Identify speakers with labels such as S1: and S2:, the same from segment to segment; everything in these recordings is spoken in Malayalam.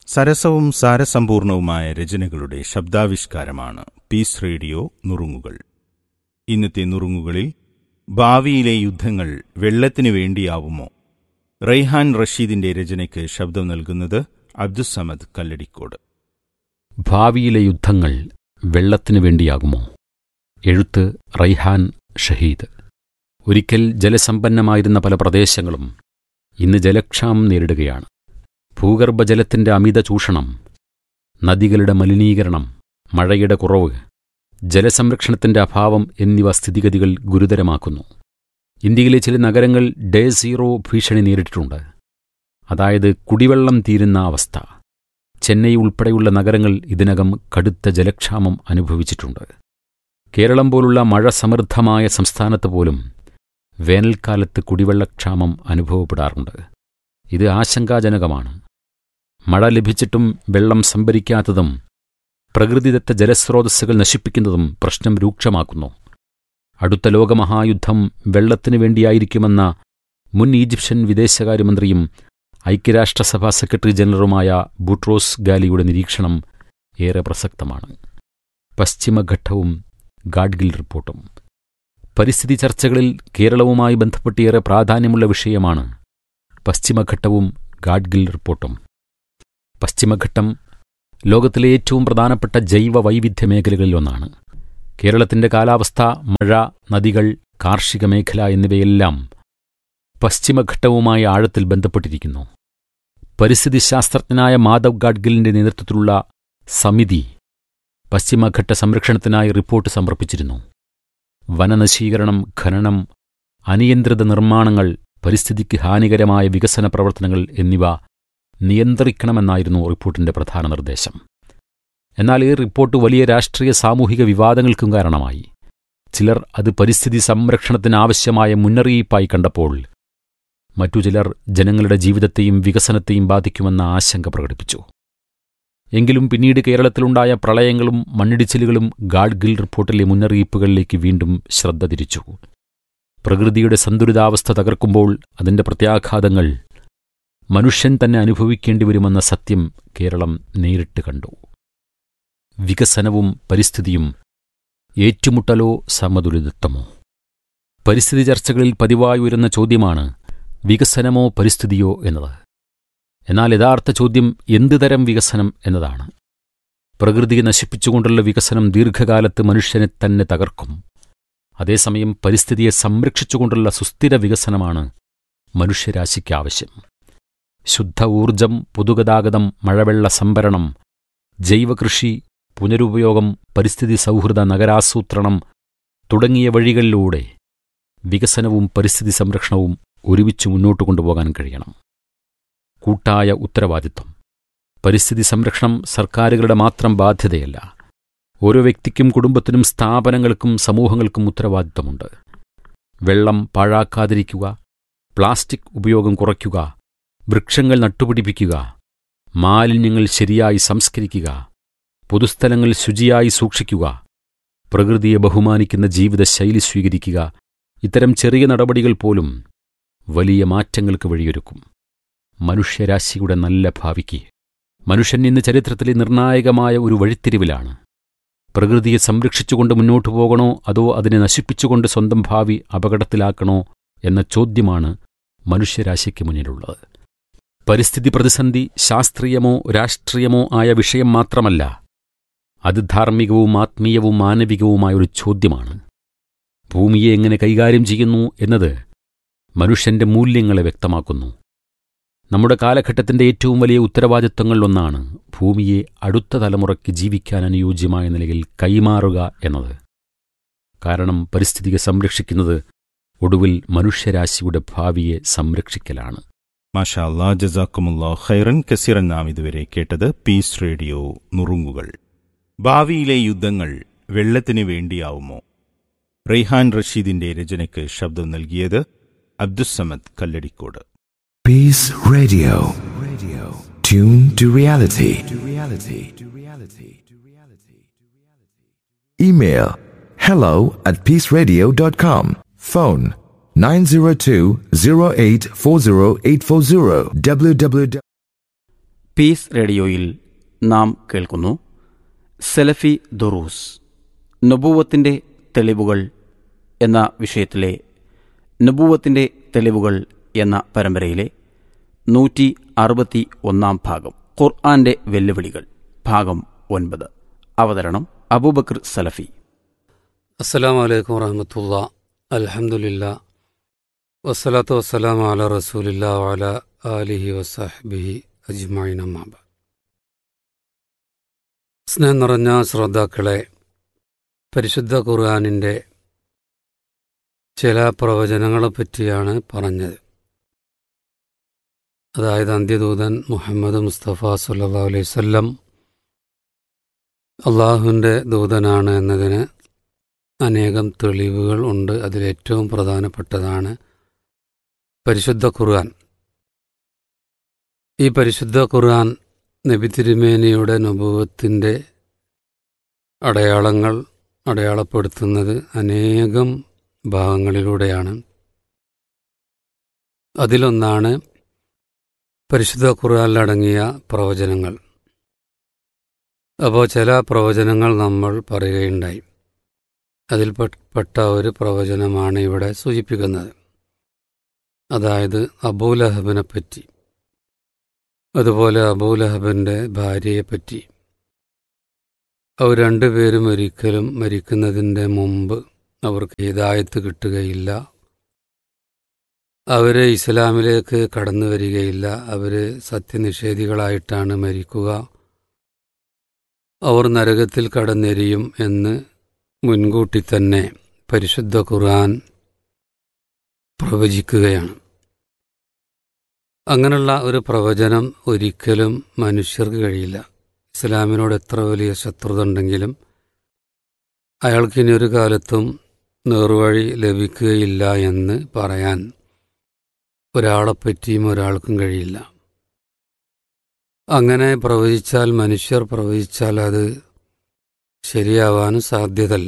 S1: സരസവും സാരസമ്പൂർണവുമായ രചനകളുടെ ശബ്ദാവിഷ്കാരമാണ് പീസ് റേഡിയോ നുറുങ്ങുകൾ ഇന്നത്തെ നുറുങ്ങുകളിൽ ഭാവിയിലെ യുദ്ധങ്ങൾ വെള്ളത്തിനു വേണ്ടിയാവുമോ റൈഹാൻ റഷീദിന്റെ രചനയ്ക്ക് ശബ്ദം നൽകുന്നത് അബ്ദുസമദ് കല്ലടിക്കോട്
S2: ഭാവിയിലെ യുദ്ധങ്ങൾ വെള്ളത്തിനു വേണ്ടിയാകുമോ എഴുത്ത് റൈഹാൻ ഷഹീദ് ഒരിക്കൽ ജലസമ്പന്നമായിരുന്ന പല പ്രദേശങ്ങളും ഇന്ന് ജലക്ഷാമം നേരിടുകയാണ് ഭൂഗർഭജലത്തിന്റെ അമിത ചൂഷണം നദികളുടെ മലിനീകരണം മഴയുടെ കുറവ് ജലസംരക്ഷണത്തിന്റെ അഭാവം എന്നിവ സ്ഥിതിഗതികൾ ഗുരുതരമാക്കുന്നു ഇന്ത്യയിലെ ചില നഗരങ്ങൾ ഡേ സീറോ ഭീഷണി നേരിട്ടിട്ടുണ്ട് അതായത് കുടിവെള്ളം തീരുന്ന അവസ്ഥ ചെന്നൈ ഉൾപ്പെടെയുള്ള നഗരങ്ങൾ ഇതിനകം കടുത്ത ജലക്ഷാമം അനുഭവിച്ചിട്ടുണ്ട് കേരളം പോലുള്ള മഴ സമൃദ്ധമായ സംസ്ഥാനത്ത് പോലും വേനൽക്കാലത്ത് കുടിവെള്ളക്ഷാമം അനുഭവപ്പെടാറുണ്ട് ഇത് ആശങ്കാജനകമാണ് മഴ ലഭിച്ചിട്ടും വെള്ളം സംഭരിക്കാത്തതും പ്രകൃതിദത്ത ജലസ്രോതസ്സുകൾ നശിപ്പിക്കുന്നതും പ്രശ്നം രൂക്ഷമാക്കുന്നു അടുത്ത ലോകമഹായുദ്ധം വെള്ളത്തിനു വേണ്ടിയായിരിക്കുമെന്ന മുൻ ഈജിപ്ഷ്യൻ വിദേശകാര്യമന്ത്രിയും ഐക്യരാഷ്ട്രസഭാ സെക്രട്ടറി ജനറലുമായ ബുട്രോസ് ഗാലിയുടെ നിരീക്ഷണം ഏറെ പ്രസക്തമാണ് പശ്ചിമഘട്ടവും ഗാഡ്ഗിൽ റിപ്പോർട്ടും പരിസ്ഥിതി ചർച്ചകളിൽ കേരളവുമായി ബന്ധപ്പെട്ടേറെ പ്രാധാന്യമുള്ള വിഷയമാണ് പശ്ചിമഘട്ടവും ഗാഡ്ഗിൽ റിപ്പോർട്ടും പശ്ചിമഘട്ടം ലോകത്തിലെ ഏറ്റവും പ്രധാനപ്പെട്ട ജൈവ വൈവിധ്യ മേഖലകളിലൊന്നാണ് കേരളത്തിന്റെ കാലാവസ്ഥ മഴ നദികൾ കാർഷിക മേഖല എന്നിവയെല്ലാം പശ്ചിമഘട്ടവുമായി ആഴത്തിൽ ബന്ധപ്പെട്ടിരിക്കുന്നു പരിസ്ഥിതി ശാസ്ത്രജ്ഞനായ മാധവ് ഗാഡ്ഗിലിന്റെ നേതൃത്വത്തിലുള്ള സമിതി പശ്ചിമഘട്ട സംരക്ഷണത്തിനായി റിപ്പോർട്ട് സമർപ്പിച്ചിരുന്നു വനനശീകരണം ഖനനം അനിയന്ത്രിത നിർമ്മാണങ്ങൾ പരിസ്ഥിതിക്ക് ഹാനികരമായ വികസന പ്രവർത്തനങ്ങൾ എന്നിവ നിയന്ത്രിക്കണമെന്നായിരുന്നു റിപ്പോർട്ടിന്റെ പ്രധാന നിർദ്ദേശം എന്നാൽ ഈ റിപ്പോർട്ട് വലിയ രാഷ്ട്രീയ സാമൂഹിക വിവാദങ്ങൾക്കും കാരണമായി ചിലർ അത് പരിസ്ഥിതി സംരക്ഷണത്തിനാവശ്യമായ മുന്നറിയിപ്പായി കണ്ടപ്പോൾ മറ്റു ചിലർ ജനങ്ങളുടെ ജീവിതത്തെയും വികസനത്തെയും ബാധിക്കുമെന്ന ആശങ്ക പ്രകടിപ്പിച്ചു എങ്കിലും പിന്നീട് കേരളത്തിലുണ്ടായ പ്രളയങ്ങളും മണ്ണിടിച്ചിലുകളും ഗാഡ്ഗിൽ റിപ്പോർട്ടിലെ മുന്നറിയിപ്പുകളിലേക്ക് വീണ്ടും ശ്രദ്ധ തിരിച്ചു പ്രകൃതിയുടെ സന്തുലിതാവസ്ഥ തകർക്കുമ്പോൾ അതിന്റെ പ്രത്യാഘാതങ്ങൾ മനുഷ്യൻ തന്നെ അനുഭവിക്കേണ്ടി വരുമെന്ന സത്യം കേരളം നേരിട്ട് കണ്ടു വികസനവും പരിസ്ഥിതിയും ഏറ്റുമുട്ടലോ സമതുലിതത്വമോ പരിസ്ഥിതി ചർച്ചകളിൽ പതിവായി ഉയരുന്ന ചോദ്യമാണ് വികസനമോ പരിസ്ഥിതിയോ എന്നത് എന്നാൽ യഥാർത്ഥ ചോദ്യം എന്തുതരം വികസനം എന്നതാണ് പ്രകൃതിയെ നശിപ്പിച്ചുകൊണ്ടുള്ള വികസനം ദീർഘകാലത്ത് മനുഷ്യനെ തന്നെ തകർക്കും അതേസമയം പരിസ്ഥിതിയെ സംരക്ഷിച്ചുകൊണ്ടുള്ള സുസ്ഥിര വികസനമാണ് മനുഷ്യരാശിക്ക് ആവശ്യം ശുദ്ധ ഊർജം പൊതുഗതാഗതം മഴവെള്ള സംഭരണം ജൈവകൃഷി പുനരുപയോഗം പരിസ്ഥിതി സൗഹൃദ നഗരാസൂത്രണം തുടങ്ങിയ വഴികളിലൂടെ വികസനവും പരിസ്ഥിതി സംരക്ഷണവും ഒരുമിച്ച് മുന്നോട്ട് കൊണ്ടുപോകാൻ കഴിയണം കൂട്ടായ ഉത്തരവാദിത്വം പരിസ്ഥിതി സംരക്ഷണം സർക്കാരുകളുടെ മാത്രം ബാധ്യതയല്ല ഓരോ വ്യക്തിക്കും കുടുംബത്തിനും സ്ഥാപനങ്ങൾക്കും സമൂഹങ്ങൾക്കും ഉത്തരവാദിത്വമുണ്ട് വെള്ളം പാഴാക്കാതിരിക്കുക പ്ലാസ്റ്റിക് ഉപയോഗം കുറയ്ക്കുക വൃക്ഷങ്ങൾ നട്ടുപിടിപ്പിക്കുക മാലിന്യങ്ങൾ ശരിയായി സംസ്കരിക്കുക പൊതുസ്ഥലങ്ങൾ ശുചിയായി സൂക്ഷിക്കുക പ്രകൃതിയെ ബഹുമാനിക്കുന്ന ജീവിതശൈലി സ്വീകരിക്കുക ഇത്തരം ചെറിയ നടപടികൾ പോലും വലിയ മാറ്റങ്ങൾക്ക് വഴിയൊരുക്കും മനുഷ്യരാശിയുടെ നല്ല ഭാവിക്ക് മനുഷ്യൻ ഇന്ന് ചരിത്രത്തിലെ നിർണായകമായ ഒരു വഴിത്തിരിവിലാണ് പ്രകൃതിയെ സംരക്ഷിച്ചുകൊണ്ട് മുന്നോട്ടു പോകണോ അതോ അതിനെ നശിപ്പിച്ചുകൊണ്ട് സ്വന്തം ഭാവി അപകടത്തിലാക്കണോ എന്ന ചോദ്യമാണ് മനുഷ്യരാശിക്ക് മുന്നിലുള്ളത് പരിസ്ഥിതി പ്രതിസന്ധി ശാസ്ത്രീയമോ രാഷ്ട്രീയമോ ആയ വിഷയം മാത്രമല്ല അത് ധാർമ്മികവും ആത്മീയവും മാനവികവുമായ ഒരു ചോദ്യമാണ് ഭൂമിയെ എങ്ങനെ കൈകാര്യം ചെയ്യുന്നു എന്നത് മനുഷ്യന്റെ മൂല്യങ്ങളെ വ്യക്തമാക്കുന്നു നമ്മുടെ കാലഘട്ടത്തിന്റെ ഏറ്റവും വലിയ ഉത്തരവാദിത്വങ്ങളിലൊന്നാണ് ഭൂമിയെ അടുത്ത തലമുറയ്ക്ക് ജീവിക്കാൻ അനുയോജ്യമായ നിലയിൽ കൈമാറുക എന്നത് കാരണം പരിസ്ഥിതിയെ സംരക്ഷിക്കുന്നത് ഒടുവിൽ മനുഷ്യരാശിയുടെ ഭാവിയെ സംരക്ഷിക്കലാണ്
S1: മാഷാ അല്ലാ ജസാക്കുമുല്ലാ ഖൈറൻ കസിറൻ നാം ഇതുവരെ കേട്ടത് പീസ് റേഡിയോ നുറുങ്ങുകൾ ഭാവിയിലെ യുദ്ധങ്ങൾ വെള്ളത്തിനു വേണ്ടിയാവുമോ റെയ്ഹാൻ റഷീദിന്റെ രചനയ്ക്ക് ശബ്ദം നൽകിയത് Abdussamad Kalladikode
S3: Peace Radio. Radio. Tune to reality. To reality. To reality. To reality. Email hello at peaceradio.com. Phone 902-0840840 www
S4: Peace റേഡിയോയിൽ നാം കേൾക്കുന്നു സെലഫി ദുറൂസ് നബൂവത്തിൻ്റെ തെളിവുകൾ എന്ന വിഷയത്തിലെ നബൂവത്തിൻ്റെ തെളിവുകൾ എന്ന പരമ്പരയിലെ നൂറ്റി അറുപത്തി ഒന്നാം ഭാഗം ഖുർആന്റെ വെല്ലുവിളികൾ ഭാഗം ഒൻപത് അവതരണം അബൂബക്കർ സലഫി
S5: അസ്സലാമു അലൈക്കും വറഹമത്തുള്ള അൽഹംദുലില്ലാ വസ്സലാത്തു വസ്സലാം അല റസൂലില്ലാ വഅല ആലിഹി വസഹ്ബിഹി അജ്മഈൻ അമ്മാബ സ്നേഹം നിറഞ്ഞ ശ്രോതാക്കളെ പരിശുദ്ധ ഖുർആാനിൻ്റെ ചില പ്രവചനങ്ങളെ പറ്റിയാണ് പറഞ്ഞത് അതായത് അന്ത്യദൂതൻ മുഹമ്മദ് മുസ്തഫ സല്ലാ അലൈഹി വസല്ലം അള്ളാഹുവിൻ്റെ ദൂതനാണ് എന്നതിന് അനേകം തെളിവുകൾ ഉണ്ട് അതിലേറ്റവും പ്രധാനപ്പെട്ടതാണ് പരിശുദ്ധ ഖുർആൻ ഈ പരിശുദ്ധ ഖുർആൻ നബി തിരുമേനിയുടെ അനുഭവത്തിൻ്റെ അടയാളങ്ങൾ അടയാളപ്പെടുത്തുന്നത് അനേകം ഭാഗങ്ങളിലൂടെയാണ് അതിലൊന്നാണ് പരിശുദ്ധ ഖുർആനിലടങ്ങിയ പ്രവചനങ്ങൾ അപ്പോൾ ചില പ്രവചനങ്ങൾ നമ്മൾ പറയുകയുണ്ടായി അതിൽ പെട്ട ഒരു പ്രവചനമാണ് ഇവിടെ സൂചിപ്പിക്കുന്നത് അതായത് അബൂലഹബിനെ പറ്റി അതുപോലെ അബൂലഹബിൻ്റെ ഭാര്യയെപ്പറ്റി അവർ രണ്ടുപേരും ഒരിക്കലും മരിക്കുന്നതിൻ്റെ മുമ്പ് അവർക്ക് ഹിദായത്ത് കിട്ടുകയില്ല അവർ ഇസ്ലാമിലേക്ക് കടന്നു വരികയില്ല അവർ സത്യനിഷേധികളായിട്ടാണ് മരിക്കുക അവർ നരകത്തിൽ കടന്നെരിയും എന്ന് മുൻകൂട്ടി തന്നെ പരിശുദ്ധ ഖുർആൻ പ്രവചിക്കുകയാണ് അങ്ങനെയുള്ള ഒരു പ്രവചനം ഒരിക്കലും മനുഷ്യർക്ക് കഴിയില്ല ഇസ്ലാമിനോട് എത്ര വലിയ ശത്രുത ഉണ്ടെങ്കിലും അയാൾക്ക് ഇനി ഒരു കാലത്തും നേർവഴി ലഭിക്കുകയില്ല എന്ന് പറയാൻ ഒരാളെപ്പറ്റിയും ഒരാൾക്കും കഴിയില്ല അങ്ങനെ പ്രവചിച്ചാൽ മനുഷ്യർ പ്രവചിച്ചാൽ അത് ശരിയാവാനും സാധ്യതല്ല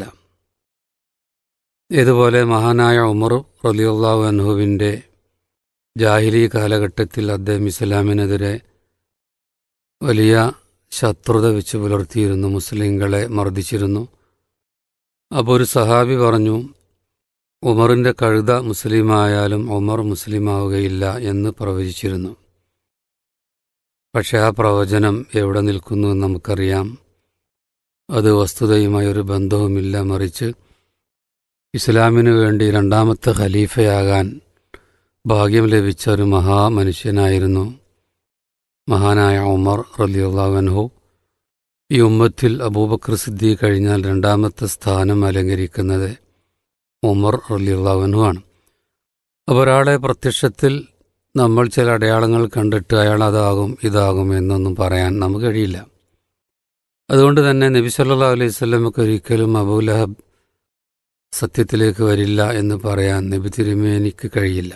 S5: ഇതുപോലെ മഹാനായ ഉമർ റലിയുള്ളാഹു അൻഹുവിൻ്റെ ജാഹിലി കാലഘട്ടത്തിൽ അദ്ദേഹം ഇസ്ലാമിനെതിരെ വലിയ ശത്രുത വെച്ച് പുലർത്തിയിരുന്നു മുസ്ലിങ്ങളെ മർദ്ദിച്ചിരുന്നു അപ്പോൾ ഒരു സഹാബി പറഞ്ഞു ഉമറിൻ്റെ കഴുത മുസ്ലിമായാലും ഉമർ മുസ്ലിമാവുകയില്ല എന്ന് പ്രവചിച്ചിരുന്നു പക്ഷേ ആ പ്രവചനം എവിടെ നിൽക്കുന്നു എന്ന് നമുക്കറിയാം അത് വസ്തുതയുമായി ഒരു ബന്ധവുമില്ല മറിച്ച് ഇസ്ലാമിനു വേണ്ടി രണ്ടാമത്തെ ഖലീഫയാകാൻ ഭാഗ്യം ലഭിച്ച ഒരു മഹാമനുഷ്യനായിരുന്നു മഹാനായ ഉമർ റലിയുള്ളവൻഹു ഈ ഉമ്മത്തിൽ അബൂബക്കർ സിദ്ദി കഴിഞ്ഞാൽ രണ്ടാമത്തെ സ്ഥാനം അലങ്കരിക്കുന്നത് ഉമർ റലിയുള്ളവൻഹു ആണ് അപ്പോൾ ഒരാളെ പ്രത്യക്ഷത്തിൽ നമ്മൾ ചില അടയാളങ്ങൾ കണ്ടിട്ട് അയാൾ അതാകും ഇതാകും എന്നൊന്നും പറയാൻ നമുക്ക് കഴിയില്ല അതുകൊണ്ട് തന്നെ നബി സല്ലാ അലൈഹി സ്വലമക്ക് ഒരിക്കലും അബൂലഹബ് സത്യത്തിലേക്ക് വരില്ല എന്ന് പറയാൻ നബി തിരുമേനിക്ക് കഴിയില്ല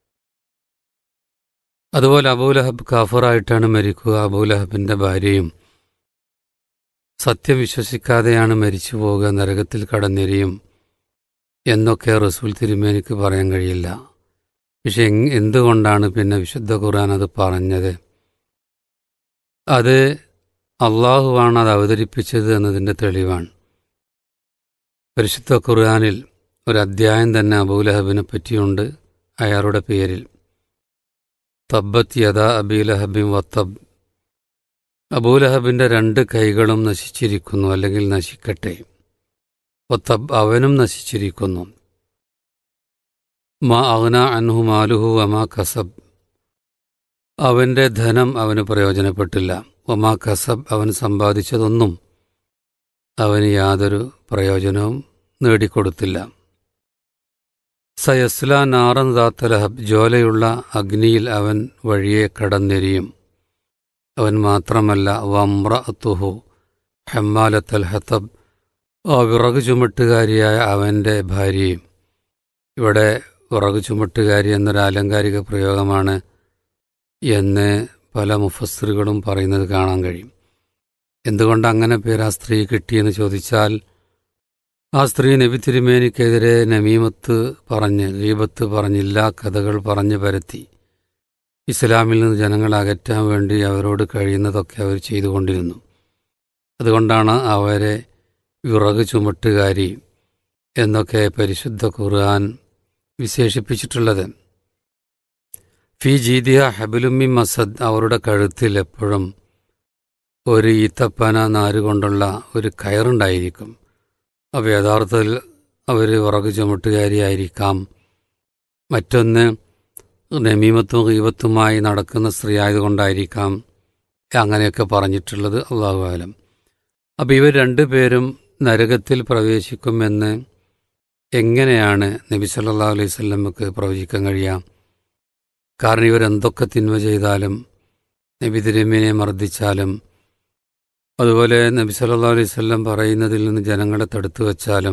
S5: അതുപോലെ അബൂലഹബ് കാഫറായിട്ടാണ് മരിക്കുക അബൂലഹബിൻ്റെ ഭാര്യയും സത്യം വിശ്വസിക്കാതെയാണ് മരിച്ചു പോവുക നരകത്തിൽ കടന്നെരിയും എന്നൊക്കെ റസൂൽ തിരുമേനിക്ക് പറയാൻ കഴിയില്ല പക്ഷെ എന്തുകൊണ്ടാണ് പിന്നെ വിശുദ്ധ ഖുർആൻ അത് പറഞ്ഞത് അത് അള്ളാഹുവാണ് അത് അവതരിപ്പിച്ചത് എന്നതിൻ്റെ തെളിവാണ് പരിശുദ്ധ ഖുർആാനിൽ ഒരു അധ്യായം തന്നെ അബൂലഹബിനെ പറ്റിയുണ്ട് അയാളുടെ പേരിൽ തബ്ബത്ത് യഥാ അബീലഹബിൻ വത്തബ് അബൂലഹബിൻ്റെ രണ്ട് കൈകളും നശിച്ചിരിക്കുന്നു അല്ലെങ്കിൽ നശിക്കട്ടെ വത്തബ് അവനും നശിച്ചിരിക്കുന്നു മാ അഗ്ന അൻഹു മാലുഹു വമാ കസബ് അവൻ്റെ ധനം അവന് പ്രയോജനപ്പെട്ടില്ല വമാ കസബ് അവൻ സമ്പാദിച്ചതൊന്നും അവന് യാതൊരു പ്രയോജനവും നേടിക്കൊടുത്തില്ല സയസ്ല നാറൻ ദാത്തലഹബ് ജോലയുള്ള അഗ്നിയിൽ അവൻ വഴിയെ കടന്നെരിയും അവൻ മാത്രമല്ല വമ്ര തുഹു ഹെമ്മാലത്തൽ ഹത്തബ് ആ വിറക് ചുമട്ടുകാരിയായ അവൻ്റെ ഭാര്യയും ഇവിടെ വിറക് ചുമട്ടുകാരി എന്നൊരു ആലങ്കാരിക പ്രയോഗമാണ് എന്ന് പല മുഫസ്സറുകളും പറയുന്നത് കാണാൻ കഴിയും എന്തുകൊണ്ട് അങ്ങനെ പേര് ആ സ്ത്രീ കിട്ടിയെന്ന് ചോദിച്ചാൽ ആ സ്ത്രീ നബി തിരുമേനിക്കെതിരെ നമീമത്ത് പറഞ്ഞ് ഗീബത്ത് പറഞ്ഞില്ല കഥകൾ പറഞ്ഞ് പരത്തി ഇസ്ലാമിൽ നിന്ന് ജനങ്ങളെ അകറ്റാൻ വേണ്ടി അവരോട് കഴിയുന്നതൊക്കെ അവർ ചെയ്തുകൊണ്ടിരുന്നു അതുകൊണ്ടാണ് അവരെ വിറക് ചുമട്ടുകാരി എന്നൊക്കെ പരിശുദ്ധ ഖുർആൻ വിശേഷിപ്പിച്ചിട്ടുള്ളത് ഫി ജീദിയ ഹബിലുമ്മി മസദ് അവരുടെ കഴുത്തിൽ എപ്പോഴും ഒരു ഈത്തപ്പന നാരുകൊണ്ടുള്ള ഒരു കയറുണ്ടായിരിക്കും അപ്പോൾ യഥാർത്ഥത്തിൽ അവർ വിറക് ചുമട്ടുകാരിയായിരിക്കാം മറ്റൊന്ന് നമീമത്തും ഗീബത്തുമായി നടക്കുന്ന സ്ത്രീ ആയതുകൊണ്ടായിരിക്കാം അങ്ങനെയൊക്കെ പറഞ്ഞിട്ടുള്ളത് അള്ളാഹു ആലം അപ്പോൾ ഇവർ രണ്ടുപേരും നരകത്തിൽ പ്രവേശിക്കുമെന്ന് എങ്ങനെയാണ് നബി സല്ലാ അലൈഹി സ്വല്ലമക്ക് പ്രവചിക്കാൻ കഴിയാം കാരണം ഇവരെന്തൊക്കെ തിന്മ ചെയ്താലും നബി തിരുമേനെ മർദ്ദിച്ചാലും അതുപോലെ നബി സല്ലാ അലൈഹി സ്വല്ലം പറയുന്നതിൽ നിന്ന് ജനങ്ങളെ തടുത്തു വച്ചാലും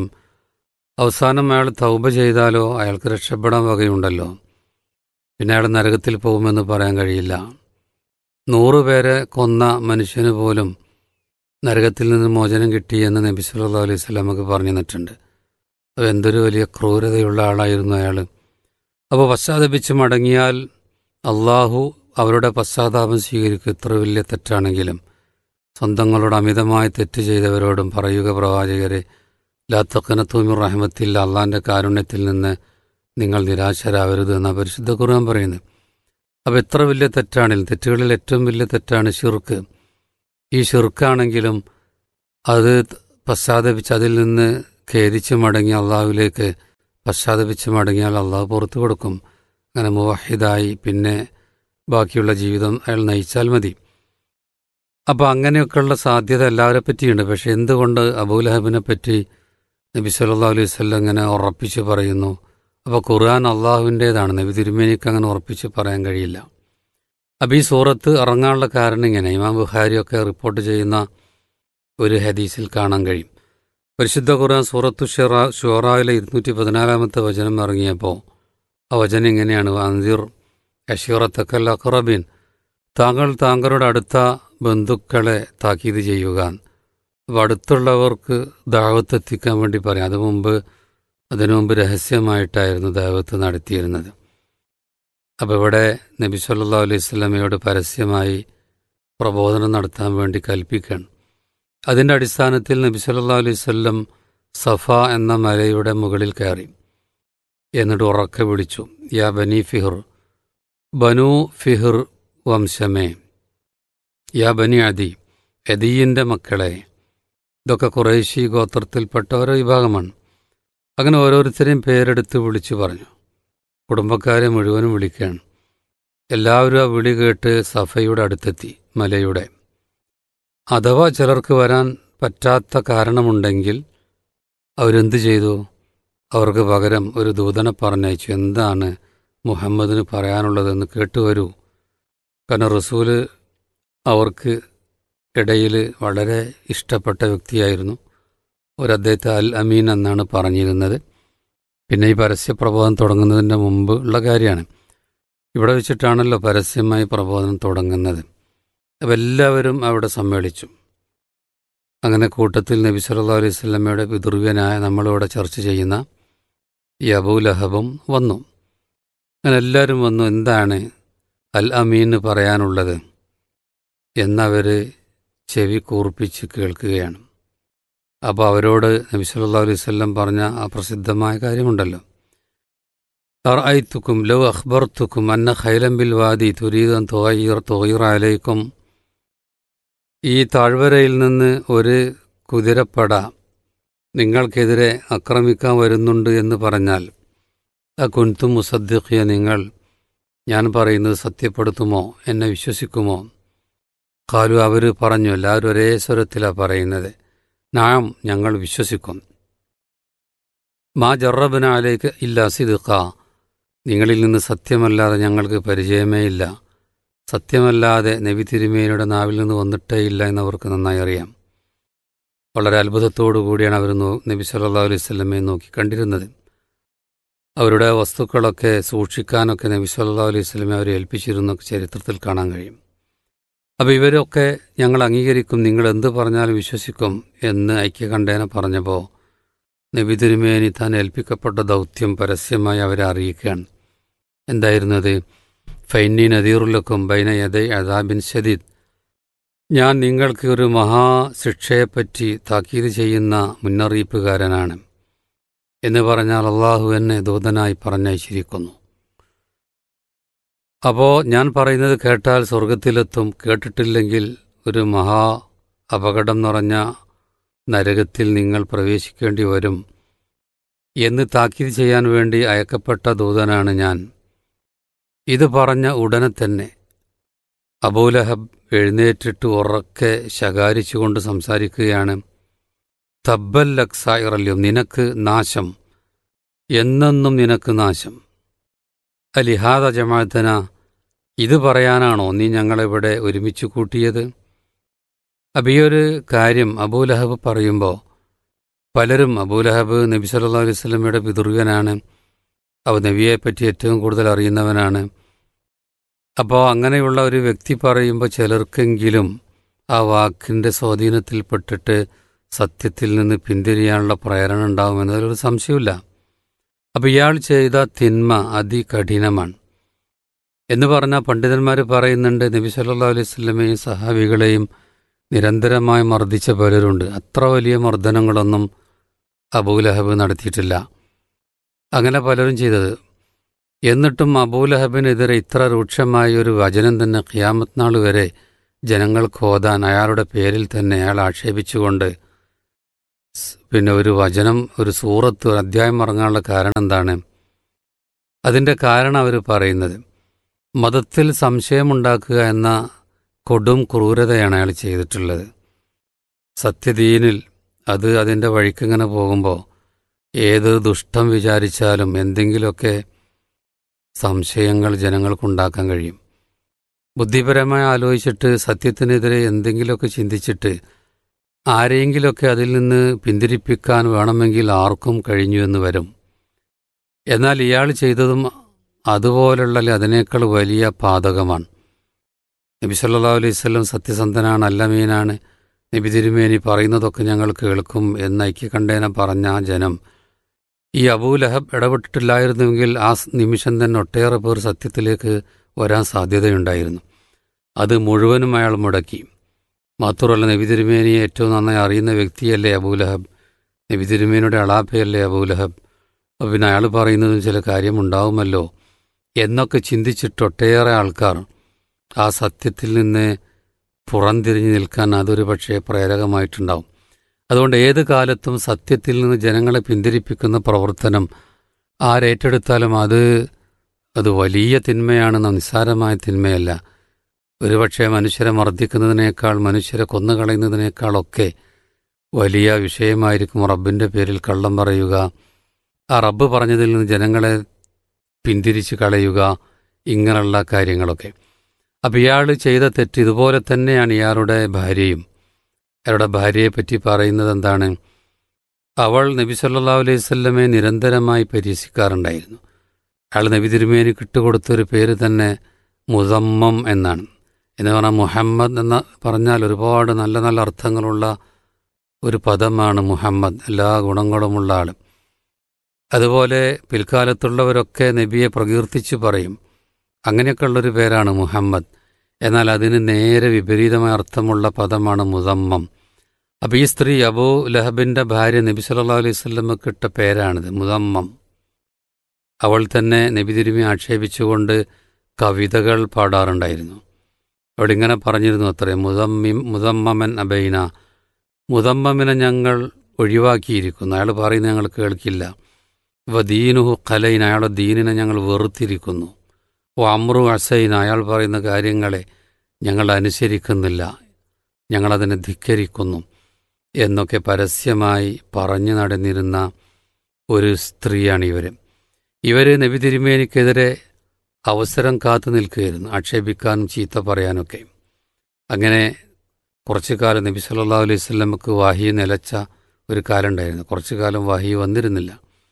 S5: അവസാനം അയാൾ തൗബ ചെയ്താലോ അയാൾക്ക് രക്ഷപ്പെടാൻ വകയുണ്ടല്ലോ പിന്നെ അയാൾ നരകത്തിൽ പോകുമെന്ന് പറയാൻ കഴിയില്ല നൂറ് പേരെ കൊന്ന മനുഷ്യന് പോലും നരകത്തിൽ നിന്ന് മോചനം കിട്ടിയെന്ന് നബി സല്ലാ അലൈഹി സ്വലാമക്ക് പറഞ്ഞു തന്നിട്ടുണ്ട് അത് എന്തൊരു വലിയ ക്രൂരതയുള്ള ആളായിരുന്നു അയാൾ അപ്പോൾ പശ്ചാത്തപിച്ച് മടങ്ങിയാൽ അള്ളാഹു അവരുടെ പശ്ചാത്താപം സ്വീകരിക്കും ഇത്ര വലിയ തെറ്റാണെങ്കിലും സ്വന്തങ്ങളോട് അമിതമായി തെറ്റ് ചെയ്തവരോടും പറയുക പ്രവാചകരെ ലാത്തക്കനത്തൂമിർ റഹ്മത്തിൽ അള്ളാഹിൻ്റെ കാരുണ്യത്തിൽ നിന്ന് നിങ്ങൾ നിരാശരാവരുത് എന്ന പരിശുദ്ധ ഖുർആൻ പറയുന്നത് അപ്പോൾ എത്ര വലിയ തെറ്റാണെങ്കിലും തെറ്റുകളിൽ ഏറ്റവും വലിയ തെറ്റാണ് ഷിർക്ക് ഈ ഷിർക്കാണെങ്കിലും അത് പശ്ചാത്തപിച്ച് അതിൽ നിന്ന് ഖേദിച്ച് മടങ്ങി അള്ളാഹുവിലേക്ക് പശ്ചാത്തപിച്ച് മടങ്ങിയാൽ അള്ളാഹു പുറത്തു കൊടുക്കും അങ്ങനെ മുവാഹിദായി പിന്നെ ബാക്കിയുള്ള ജീവിതം അയാൾ നയിച്ചാൽ മതി അപ്പോൾ അങ്ങനെയൊക്കെയുള്ള സാധ്യത എല്ലാവരെ പറ്റിയുണ്ട് പക്ഷെ എന്തുകൊണ്ട് അബൂലഹബിനെ പറ്റി നബി സല്ലാ അലൈഹി വല്ലം ഇങ്ങനെ ഉറപ്പിച്ച് പറയുന്നു അപ്പോൾ ഖുർആൻ അള്ളാഹുവിൻ്റേതാണ് നബി തിരുമേനിക്ക് അങ്ങനെ ഉറപ്പിച്ച് പറയാൻ കഴിയില്ല അപ്പോൾ ഈ സൂറത്ത് ഇറങ്ങാനുള്ള കാരണം ഇങ്ങനെ ഇമാം ബുഖാരിയൊക്കെ റിപ്പോർട്ട് ചെയ്യുന്ന ഒരു ഹദീസിൽ കാണാൻ കഴിയും പരിശുദ്ധ ഖുർആൻ സൂറത്തു ഷെറ ഷുറായിലെ ഇരുന്നൂറ്റി പതിനാലാമത്തെ വചനം ഇറങ്ങിയപ്പോൾ ആ വചനം ഇങ്ങനെയാണ് അന്തിർ അഷീറത്തക്കൽ അഖറബിൻ താങ്കൾ താങ്കളുടെ അടുത്ത ബന്ധുക്കളെ താക്കീത് ചെയ്യുക അപ്പോൾ അടുത്തുള്ളവർക്ക് ദാവത്ത് എത്തിക്കാൻ വേണ്ടി പറയാം അത് മുമ്പ് അതിനു മുമ്പ് രഹസ്യമായിട്ടായിരുന്നു ദാവത്ത് നടത്തിയിരുന്നത് അപ്പോൾ ഇവിടെ നബി സല്ലാ അലൈഹി സ്വലമയോട് പരസ്യമായി പ്രബോധനം നടത്താൻ വേണ്ടി കൽപ്പിക്കുകയാണ് അതിൻ്റെ അടിസ്ഥാനത്തിൽ നബി സല്ലാ അലൈഹി സ്വല്ലം സഫ എന്ന മലയുടെ മുകളിൽ കയറി എന്നിട്ട് ഉറക്കെ വിളിച്ചു യാ ബനി ഫിഹർ ബനു ഫിഹർ വംശമേ യാ ബനി അദി എദീയിൻ്റെ മക്കളെ ഇതൊക്കെ കുറേശി ഗോത്രത്തിൽപ്പെട്ട ഓരോ വിഭാഗമാണ് അങ്ങനെ ഓരോരുത്തരെയും പേരെടുത്ത് വിളിച്ചു പറഞ്ഞു കുടുംബക്കാരെ മുഴുവനും വിളിക്കുകയാണ് എല്ലാവരും ആ വിളി കേട്ട് സഫയുടെ അടുത്തെത്തി മലയുടെ അഥവാ ചിലർക്ക് വരാൻ പറ്റാത്ത കാരണമുണ്ടെങ്കിൽ അവരെന്ത് ചെയ്തു അവർക്ക് പകരം ഒരു ദൂതനെ പറഞ്ഞയച്ചു എന്താണ് മുഹമ്മദിന് പറയാനുള്ളതെന്ന് കേട്ടുവരൂ കാരണം റസൂല് അവർക്ക് ഇടയിൽ വളരെ ഇഷ്ടപ്പെട്ട വ്യക്തിയായിരുന്നു ഒരു അദ്ദേഹത്തെ അൽ അമീൻ എന്നാണ് പറഞ്ഞിരുന്നത് പിന്നെ ഈ പരസ്യ പ്രബോധനം തുടങ്ങുന്നതിൻ്റെ മുമ്പ് ഉള്ള കാര്യമാണ് ഇവിടെ വെച്ചിട്ടാണല്ലോ പരസ്യമായി പ്രബോധനം തുടങ്ങുന്നത് അപ്പോൾ എല്ലാവരും അവിടെ സമ്മേളിച്ചു അങ്ങനെ കൂട്ടത്തിൽ നബി സല്ലാ അലൈഹി സ്വലമയുടെ പിതൃവ്യനായ നമ്മളിവിടെ ചർച്ച ചെയ്യുന്ന ഈ അബൂലഹബും വന്നു അങ്ങനെ എല്ലാവരും വന്നു എന്താണ് അൽ അമീന് പറയാനുള്ളത് എന്നവർ ചെവി കൂർപ്പിച്ച് കേൾക്കുകയാണ് അപ്പോൾ അവരോട് നബി സല്ലാ അലൈഹി സ്വല്ലം പറഞ്ഞ ആ പ്രസിദ്ധമായ കാര്യമുണ്ടല്ലോ അറൈത്തുക്കും ലോ അഖ്ബർത്തുക്കും അന്ന ഖൈലംബിൽ വാദി തുരീദൻ തുകയീർ തുകീർ അലൈക്കും ഈ താഴ്വരയിൽ നിന്ന് ഒരു കുതിരപ്പട നിങ്ങൾക്കെതിരെ ആക്രമിക്കാൻ വരുന്നുണ്ട് എന്ന് പറഞ്ഞാൽ ആ കുൻതും മുസദ്ദിഖിയ നിങ്ങൾ ഞാൻ പറയുന്നത് സത്യപ്പെടുത്തുമോ എന്നെ വിശ്വസിക്കുമോ കാലു അവർ പറഞ്ഞു എല്ലാവരും ഒരേ സ്വരത്തിലാണ് പറയുന്നത് നാം ഞങ്ങൾ വിശ്വസിക്കും മാ ജറബന അലേക്ക് ഇല്ല സിദ്ഖ നിങ്ങളിൽ നിന്ന് സത്യമല്ലാതെ ഞങ്ങൾക്ക് പരിചയമേ ഇല്ല സത്യമല്ലാതെ നബി തിരുമേനിയുടെ നാവിൽ നിന്ന് വന്നിട്ടേ ഇല്ല എന്നവർക്ക് നന്നായി അറിയാം വളരെ അത്ഭുതത്തോടു കൂടിയാണ് അവർ നബി സല്ലാ അലൈഹി സ്വലമയെ നോക്കി കണ്ടിരുന്നത് അവരുടെ വസ്തുക്കളൊക്കെ സൂക്ഷിക്കാനൊക്കെ നബി സല്ലാ അലൈഹി സ്വലമെ അവരെ ഏൽപ്പിച്ചിരുന്ന ചരിത്രത്തിൽ കാണാൻ കഴിയും അപ്പോൾ ഇവരൊക്കെ ഞങ്ങൾ അംഗീകരിക്കും നിങ്ങൾ എന്ത് പറഞ്ഞാലും വിശ്വസിക്കും എന്ന് ഐക്യകണ്ഠേന പറഞ്ഞപ്പോൾ നബി തിരുമേനി താൻ ഏൽപ്പിക്കപ്പെട്ട ദൗത്യം പരസ്യമായി അവരെ അറിയിക്കുകയാണ് എന്തായിരുന്നത് ഫൈനി നദീറുലക്കും ബൈന യദൈ അദാബിൻ ഷദീദ് ഞാൻ നിങ്ങൾക്ക് ഒരു മഹാശിക്ഷയെപ്പറ്റി താക്കീത് ചെയ്യുന്ന മുന്നറിയിപ്പുകാരനാണ് എന്ന് പറഞ്ഞാൽ അള്ളാഹു എന്നെ ദൂതനായി പറഞ്ഞയച്ചിരിക്കുന്നു അപ്പോൾ ഞാൻ പറയുന്നത് കേട്ടാൽ സ്വർഗത്തിലെത്തും കേട്ടിട്ടില്ലെങ്കിൽ ഒരു മഹാ അപകടം നിറഞ്ഞ നരകത്തിൽ നിങ്ങൾ പ്രവേശിക്കേണ്ടി വരും എന്ന് താക്കീത് ചെയ്യാൻ വേണ്ടി അയക്കപ്പെട്ട ദൂതനാണ് ഞാൻ ഇത് പറഞ്ഞ ഉടനെ തന്നെ അബൂലഹബ് എഴുന്നേറ്റിട്ട് ഉറക്കെ ശകാരിച്ചുകൊണ്ട് സംസാരിക്കുകയാണ് തബ്ബൽ ലക്സായിറല്യം നിനക്ക് നാശം എന്നെന്നും നിനക്ക് നാശം അലിഹാദ ജമാഅത്തന ഇത് പറയാനാണോ നീ ഞങ്ങളിവിടെ ഒരുമിച്ച് കൂട്ടിയത് അപ്പം ഈ ഒരു കാര്യം അബൂലഹബ് പറയുമ്പോൾ പലരും അബൂലഹബ് നബി സല്ലാ അലൈഹി സ്വലമയുടെ പിതൃവനാണ് അവ നബിയെപ്പറ്റി ഏറ്റവും കൂടുതൽ അറിയുന്നവനാണ് അപ്പോൾ അങ്ങനെയുള്ള ഒരു വ്യക്തി പറയുമ്പോൾ ചിലർക്കെങ്കിലും ആ വാക്കിൻ്റെ സ്വാധീനത്തിൽപ്പെട്ടിട്ട് സത്യത്തിൽ നിന്ന് പിന്തിരിയാനുള്ള പ്രേരണ ഉണ്ടാകുമെന്നതിലൊരു സംശയമില്ല അപ്പോൾ ഇയാൾ ചെയ്ത തിന്മ അതികഠിനമാണ് എന്ന് പറഞ്ഞാൽ പണ്ഡിതന്മാർ പറയുന്നുണ്ട് നബി സല്ലാ അലൈഹി സ്വലമയും സഹാബികളെയും നിരന്തരമായി മർദ്ദിച്ച പലരുണ്ട് അത്ര വലിയ മർദ്ദനങ്ങളൊന്നും അബൂലഹബ് നടത്തിയിട്ടില്ല അങ്ങനെ പലരും ചെയ്തത് എന്നിട്ടും അബൂലഹബിനെതിരെ ഇത്ര രൂക്ഷമായ ഒരു വചനം തന്നെ ഖിയാമത്ത് നാൾ വരെ ജനങ്ങൾക്ക് ഓതാൻ അയാളുടെ പേരിൽ തന്നെ അയാൾ ആക്ഷേപിച്ചുകൊണ്ട് പിന്നെ ഒരു വചനം ഒരു സൂറത്ത് ഒരു അധ്യായം ഇറങ്ങാനുള്ള കാരണം എന്താണ് അതിൻ്റെ കാരണം അവർ പറയുന്നത് മതത്തിൽ സംശയമുണ്ടാക്കുക എന്ന കൊടും ക്രൂരതയാണ് അയാൾ ചെയ്തിട്ടുള്ളത് സത്യദീനിൽ അത് അതിൻ്റെ വഴിക്കിങ്ങനെ പോകുമ്പോൾ ഏത് ദുഷ്ടം വിചാരിച്ചാലും എന്തെങ്കിലുമൊക്കെ സംശയങ്ങൾ ജനങ്ങൾക്കുണ്ടാക്കാൻ കഴിയും ബുദ്ധിപരമായി ആലോചിച്ചിട്ട് സത്യത്തിനെതിരെ എന്തെങ്കിലുമൊക്കെ ചിന്തിച്ചിട്ട് ആരെയെങ്കിലുമൊക്കെ അതിൽ നിന്ന് പിന്തിരിപ്പിക്കാൻ വേണമെങ്കിൽ ആർക്കും കഴിഞ്ഞു എന്ന് വരും എന്നാൽ ഇയാൾ ചെയ്തതും അതുപോലുള്ള അതിനേക്കാൾ വലിയ പാതകമാണ് നബി സല്ലാ അലൈഹി സ്വലം സത്യസന്ധനാണ് അല്ലമീനാണ് നബി തിരുമേനി പറയുന്നതൊക്കെ ഞങ്ങൾ കേൾക്കും എന്ന് ഐക്യകണ്ഠേന പറഞ്ഞ ആ ജനം ഈ അബൂലഹബ് ഇടപെട്ടിട്ടില്ലായിരുന്നുവെങ്കിൽ ആ നിമിഷം തന്നെ ഒട്ടേറെ പേർ സത്യത്തിലേക്ക് വരാൻ സാധ്യതയുണ്ടായിരുന്നു അത് മുഴുവനും അയാൾ മുടക്കി മാത്രമല്ല നബി തിരുമേനിയെ ഏറ്റവും നന്നായി അറിയുന്ന വ്യക്തിയല്ലേ അബൂലഹബ് നബി തിരുമേനിയുടെ അളാപ്പയല്ലേ അബൂലഹബ് അപ്പോൾ പിന്നെ അയാൾ പറയുന്നതും ചില കാര്യമുണ്ടാവുമല്ലോ എന്നൊക്കെ ചിന്തിച്ചിട്ട് ഒട്ടേറെ ആൾക്കാർ ആ സത്യത്തിൽ നിന്ന് പുറംതിരിഞ്ഞു നിൽക്കാൻ അതൊരു പക്ഷേ പ്രേരകമായിട്ടുണ്ടാവും അതുകൊണ്ട് ഏത് കാലത്തും സത്യത്തിൽ നിന്ന് ജനങ്ങളെ പിന്തിരിപ്പിക്കുന്ന പ്രവർത്തനം ആരേറ്റെടുത്താലും അത് അത് വലിയ തിന്മയാണെന്ന നിസ്സാരമായ തിന്മയല്ല ഒരുപക്ഷെ മനുഷ്യരെ മർദ്ദിക്കുന്നതിനേക്കാൾ മനുഷ്യരെ കൊന്നുകളയുന്നതിനേക്കാളൊക്കെ വലിയ വിഷയമായിരിക്കും റബ്ബിൻ്റെ പേരിൽ കള്ളം പറയുക ആ റബ്ബ് പറഞ്ഞതിൽ നിന്ന് ജനങ്ങളെ പിന്തിരിച്ച് കളയുക ഇങ്ങനെയുള്ള കാര്യങ്ങളൊക്കെ അപ്പം ഇയാൾ ചെയ്ത തെറ്റ് ഇതുപോലെ തന്നെയാണ് ഇയാളുടെ ഭാര്യയും അയാളുടെ ഭാര്യയെപ്പറ്റി പറയുന്നത് എന്താണ് അവൾ നബി സല്ലാ അലൈഹി സ്വല്ലമെ നിരന്തരമായി പരിഹസിക്കാറുണ്ടായിരുന്നു അയാൾ നബി തിരുമേനി കിട്ടുകൊടുത്തൊരു പേര് തന്നെ മുസമ്മം എന്നാണ് എന്ന് പറഞ്ഞാൽ മുഹമ്മദ് എന്ന് പറഞ്ഞാൽ ഒരുപാട് നല്ല നല്ല അർത്ഥങ്ങളുള്ള ഒരു പദമാണ് മുഹമ്മദ് എല്ലാ ഗുണങ്ങളുമുള്ള ആൾ അതുപോലെ പിൽക്കാലത്തുള്ളവരൊക്കെ നബിയെ പ്രകീർത്തിച്ചു പറയും അങ്ങനെയൊക്കെയുള്ളൊരു പേരാണ് മുഹമ്മദ് എന്നാൽ അതിന് നേരെ വിപരീതമായ അർത്ഥമുള്ള പദമാണ് മുസമ്മം അപ്പോൾ ഈ സ്ത്രീ അബൂ ലഹബിൻ്റെ ഭാര്യ നബി സല്ലാ അലൈഹി സ്വല്ലമ്മക്ക് ഇട്ട പേരാണിത് മുസമ്മം അവൾ തന്നെ നബി തിരുമി ആക്ഷേപിച്ചുകൊണ്ട് കവിതകൾ പാടാറുണ്ടായിരുന്നു അവിടെ ഇങ്ങനെ പറഞ്ഞിരുന്നു അത്രേ മുതമ്മിം മുതമ്മമൻ അബൈന മുതമ്മമിനെ ഞങ്ങൾ ഒഴിവാക്കിയിരിക്കുന്നു അയാൾ പറയുന്നത് ഞങ്ങൾ കേൾക്കില്ല വ ദീനുഹു കലൈൻ അയാളുടെ ദീനിനെ ഞങ്ങൾ വെറുത്തിരിക്കുന്നു ഓ അമ്രു അസൈൻ അയാൾ പറയുന്ന കാര്യങ്ങളെ ഞങ്ങൾ അനുസരിക്കുന്നില്ല ഞങ്ങളതിനെ ധിക്കരിക്കുന്നു എന്നൊക്കെ പരസ്യമായി പറഞ്ഞു നടന്നിരുന്ന ഒരു സ്ത്രീയാണ് ഇവർ ഇവർ നബി തിരുമേനിക്കെതിരെ അവസരം കാത്തു നിൽക്കുകയായിരുന്നു ആക്ഷേപിക്കാനും ചീത്ത പറയാനൊക്കെ അങ്ങനെ കുറച്ചു കാലം നബി സല്ലാ അലൈഹി സ്വലമക്ക് വാഹി നിലച്ച ഒരു കാലം ഉണ്ടായിരുന്നു കുറച്ചു കാലം വാഹി വന്നിരുന്നില്ല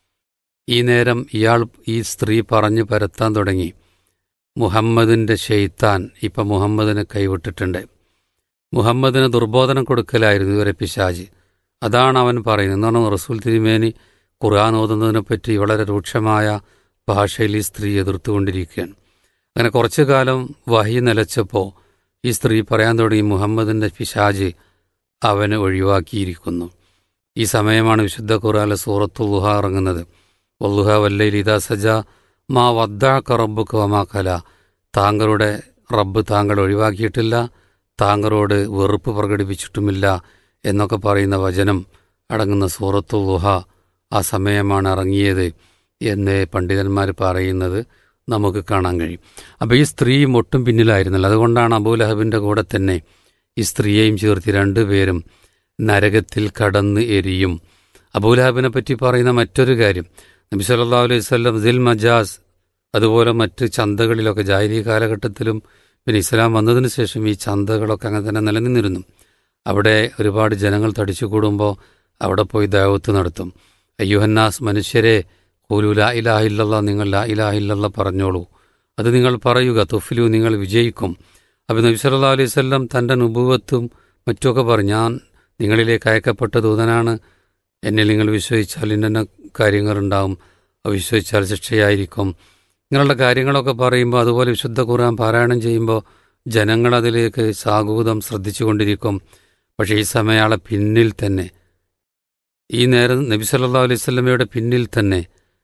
S5: ഈ നേരം ഇയാൾ ഈ സ്ത്രീ പറഞ്ഞു പരത്താൻ തുടങ്ങി മുഹമ്മദിൻ്റെ ഷെയ്ത്താൻ ഇപ്പം മുഹമ്മദിനെ കൈവിട്ടിട്ടുണ്ട് മുഹമ്മദിന് ദുർബോധനം കൊടുക്കലായിരുന്നു ഇവരെ പിശാജ് അതാണ് അവൻ പറയുന്നത് എന്ന് പറഞ്ഞാൽ റസൂൽ തിരുമേനി ഖുർആൻ ഓതുന്നതിനെപ്പറ്റി വളരെ രൂക്ഷമായ ഭാഷയിൽ ഈ സ്ത്രീ എതിർത്തുകൊണ്ടിരിക്കുകയാണ് അങ്ങനെ കുറച്ചു കാലം വഹി നിലച്ചപ്പോൾ ഈ സ്ത്രീ പറയാൻ തുടങ്ങി മുഹമ്മദിൻ്റെ പിശാജ് അവനെ ഒഴിവാക്കിയിരിക്കുന്നു ഈ സമയമാണ് വിശുദ്ധ ഖുറാലെ സൂറത്തുലുഹ ഇറങ്ങുന്നത് വല്ലുഹ വല്ലയിൽ ഇതാ സജ മാ വദ്ദാക്ക റബ്ബുക്ക് വമാ കല താങ്കളുടെ റബ്ബ് താങ്കൾ ഒഴിവാക്കിയിട്ടില്ല താങ്കളോട് വെറുപ്പ് പ്രകടിപ്പിച്ചിട്ടുമില്ല എന്നൊക്കെ പറയുന്ന വചനം അടങ്ങുന്ന സൂറത്തുലുഹ ആ സമയമാണ് ഇറങ്ങിയത് എന്ന് പണ്ഡിതന്മാർ പറയുന്നത് നമുക്ക് കാണാൻ കഴിയും അപ്പോൾ ഈ സ്ത്രീയും ഒട്ടും പിന്നിലായിരുന്നല്ലോ അതുകൊണ്ടാണ് അബൂലഹബിൻ്റെ കൂടെ തന്നെ ഈ സ്ത്രീയെയും ചേർത്തി രണ്ടുപേരും നരകത്തിൽ കടന്ന് എരിയും അബൂലഹബിനെ പറ്റി പറയുന്ന മറ്റൊരു കാര്യം നബി സല്ലാ അലൈഹി സ്വല്ലം ദിൽ മജാസ് അതുപോലെ മറ്റ് ചന്തകളിലൊക്കെ ജാഹിലി കാലഘട്ടത്തിലും പിന്നെ ഇസ്ലാം വന്നതിന് ശേഷം ഈ ചന്തകളൊക്കെ അങ്ങനെ തന്നെ നിലനിന്നിരുന്നു അവിടെ ഒരുപാട് ജനങ്ങൾ തടിച്ചു കൂടുമ്പോൾ അവിടെ പോയി ദൈവത്ത് നടത്തും അയ്യുഹന്നാസ് മനുഷ്യരെ കൂലു ലാ ഇലാഹില്ല നിങ്ങൾ ലാ ഇലാഹില്ല പറഞ്ഞോളൂ അത് നിങ്ങൾ പറയുക തുഫിലു നിങ്ങൾ വിജയിക്കും അപ്പോൾ നബി സല്ലാ അലൈഹി സ്വല്ലം തൻ്റെ നുപൂവത്തും മറ്റുമൊക്കെ പറഞ്ഞു ഞാൻ നിങ്ങളിലേക്ക് അയക്കപ്പെട്ട ദൂതനാണ് എന്നിൽ നിങ്ങൾ വിശ്വസിച്ചാൽ ഇന്ന കാര്യങ്ങളുണ്ടാവും വിശ്വസിച്ചാൽ ശിക്ഷയായിരിക്കും ഇങ്ങനെയുള്ള കാര്യങ്ങളൊക്കെ പറയുമ്പോൾ അതുപോലെ വിശുദ്ധ ഖുർആൻ പാരായണം ചെയ്യുമ്പോൾ ജനങ്ങൾ അതിലേക്ക് സാഗൂതം ശ്രദ്ധിച്ചുകൊണ്ടിരിക്കും പക്ഷേ ഈ സമയാളെ പിന്നിൽ തന്നെ ഈ നേരം നബി സല്ലാ അലൈഹി സ്വല്ലമയുടെ പിന്നിൽ തന്നെ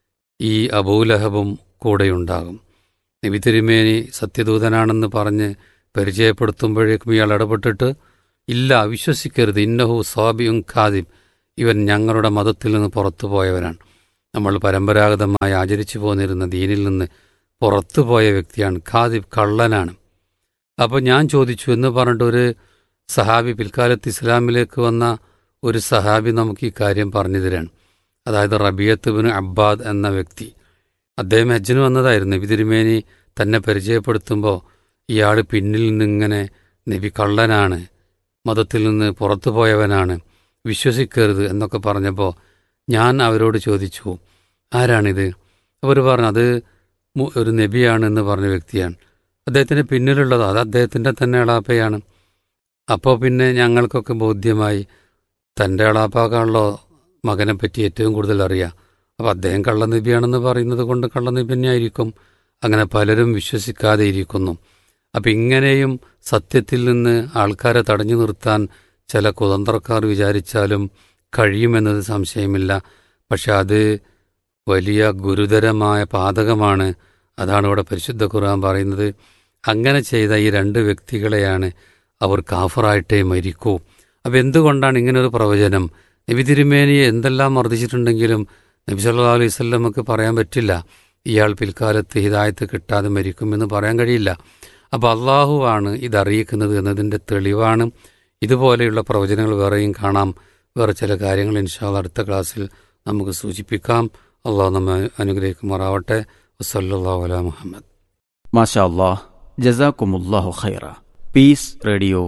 S5: ഈ അബൂലഹബും കൂടെയുണ്ടാകും നബി തിരുമേനി സത്യദൂതനാണെന്ന് പറഞ്ഞ് പരിചയപ്പെടുത്തുമ്പോഴേക്കും ഇയാൾ ഇടപെട്ടിട്ട് ഇല്ല വിശ്വസിക്കരുത് ഇന്നഹു സ്വാബിയും ഖാദിം ഇവൻ ഞങ്ങളുടെ മതത്തിൽ നിന്ന് പുറത്തു പോയവനാണ് നമ്മൾ പരമ്പരാഗതമായി ആചരിച്ചു പോന്നിരുന്ന ദീനിൽ നിന്ന് പുറത്തു പോയ വ്യക്തിയാണ് ഖാദിബ് കള്ളനാണ് അപ്പോൾ ഞാൻ ചോദിച്ചു എന്ന് പറഞ്ഞിട്ട് ഒരു സഹാബി പിൽക്കാലത്ത് ഇസ്ലാമിലേക്ക് വന്ന ഒരു സഹാബി നമുക്ക് ഈ കാര്യം പറഞ്ഞു തരാണ് അതായത് റബിയത്ത് ബിൻ അബ്ബാദ് എന്ന വ്യക്തി അദ്ദേഹം ഹജ്ജിന് വന്നതായിരുന്നു നബി തിരുമേനി തന്നെ പരിചയപ്പെടുത്തുമ്പോൾ ഇയാൾ പിന്നിൽ നിന്നിങ്ങനെ നബി കള്ളനാണ് മതത്തിൽ നിന്ന് പുറത്തു പോയവനാണ് വിശ്വസിക്കരുത് എന്നൊക്കെ പറഞ്ഞപ്പോൾ ഞാൻ അവരോട് ചോദിച്ചു ആരാണിത് അവർ പറഞ്ഞു അത് ഒരു നബിയാണെന്ന് പറഞ്ഞ വ്യക്തിയാണ് അദ്ദേഹത്തിന് പിന്നിലുള്ളത് അത് അദ്ദേഹത്തിൻ്റെ തന്നെ എളാപ്പയാണ് അപ്പോൾ പിന്നെ ഞങ്ങൾക്കൊക്കെ ബോധ്യമായി തൻ്റെ എളാപ്പാക്കാണല്ലോ മകനെ പറ്റി ഏറ്റവും കൂടുതൽ അറിയാം അപ്പോൾ അദ്ദേഹം കള്ളനബിയാണെന്ന് പറയുന്നത് കൊണ്ട് കള്ളനബി തന്നെയായിരിക്കും അങ്ങനെ പലരും വിശ്വസിക്കാതെ ഇരിക്കുന്നു അപ്പം ഇങ്ങനെയും സത്യത്തിൽ നിന്ന് ആൾക്കാരെ തടഞ്ഞു നിർത്താൻ ചില കുതന്ത്രക്കാർ വിചാരിച്ചാലും കഴിയുമെന്നത് സംശയമില്ല പക്ഷെ അത് വലിയ ഗുരുതരമായ പാതകമാണ് അതാണ് ഇവിടെ പരിശുദ്ധ ഖുർആൻ പറയുന്നത് അങ്ങനെ ചെയ്ത ഈ രണ്ട് വ്യക്തികളെയാണ് അവർ കാഫറായിട്ടേ മരിക്കൂ അപ്പം എന്തുകൊണ്ടാണ് ഇങ്ങനൊരു പ്രവചനം നബി തിരുമേനിയെ എന്തെല്ലാം മർദ്ദിച്ചിട്ടുണ്ടെങ്കിലും നബി സല്ലാ അലൈഹി സ്വല്ലമക്ക് പറയാൻ പറ്റില്ല ഇയാൾ പിൽക്കാലത്ത് ഹിദായത്ത് കിട്ടാതെ മരിക്കുമെന്ന് പറയാൻ കഴിയില്ല അപ്പോൾ അള്ളാഹുവാണ് ഇതറിയിക്കുന്നത് എന്നതിൻ്റെ തെളിവാണ് ഇതുപോലെയുള്ള പ്രവചനങ്ങൾ വേറെയും കാണാം വേറെ ചില കാര്യങ്ങൾ ഇൻഷാല് അടുത്ത ക്ലാസ്സിൽ നമുക്ക് സൂചിപ്പിക്കാം അള്ളാഹു നമ്മെ അനുഗ്രഹിക്കുമാറാവട്ടെ വസല്ലാ അല മുഹമ്മദ്
S4: മാഷാ അള്ളാഹ് ജസാക്കുമുല്ലാഹു ഖൈറ പീസ് റേഡിയോ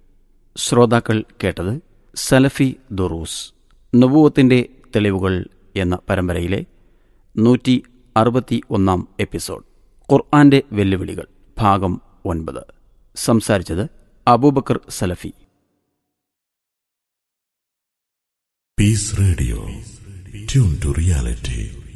S4: ശ്രോതാക്കൾ കേട്ടത് സലഫി ദുറൂസ് നബൂവത്തിൻ്റെ തെളിവുകൾ എന്ന പരമ്പരയിലെ നൂറ്റി അറുപത്തി ഒന്നാം എപ്പിസോഡ് ഖുർആന്റെ വെല്ലുവിളികൾ ഭാഗം ഒൻപത് സംസാരിച്ചത് അബൂബക്കർ സലഫി
S6: Peace Radio. Tune to reality.